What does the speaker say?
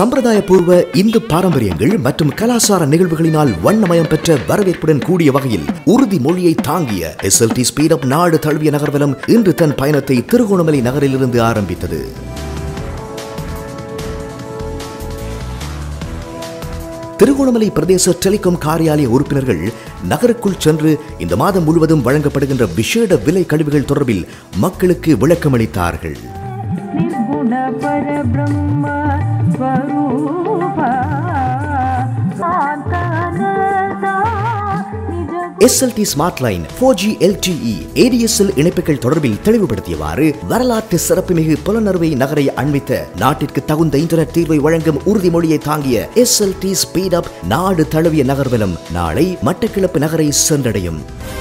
சம்பிரதாயபூர்வ இந்து பாரம்பரியங்கள் மற்றும் கலாசார நிகழ்வுகளினால் வண்ணமயம் பெற்ற வரவேற்புடன் கூடிய வகையில் உறுதிமொழியை தாங்கிய எஸ்எல்டி ஸ்பீட் அப் நாடு தழுவிய நகர்வலம் இன்று தன் பயணத்தை திருகோணமலை நகரிலிருந்து ஆரம்பித்தது திருகோணமலை பிரதேச டெலிகாம் காரியாலய உறுப்பினர்கள் நகருக்குள் சென்று இந்த மாதம் முழுவதும் வழங்கப்படுகின்ற விசேட விலை கழிவுகள் தொடர்பில் மக்களுக்கு விளக்கமளித்தார்கள் निर्गुण परब्रह्म स्वरूप शान्तानन्दा निज SLT smart line four G LTE ADSL இணைப்புகள் தொடர்பில் தெளிவுபடுத்தியவாறு வரலாற்று சிறப்புமிகு புலனறுவை நகரை அண்மித்த நாட்டிற்கு தகுந்த இன்டர்நெட் தீர்வை வழங்கும் உறுதிமொழியை தாங்கிய எஸ்எல்டி ஸ்பீட் அப் நாடு தழுவிய நகர்வலம் நாளை மட்டக்கிழப்பு நகரை சென்றடையும்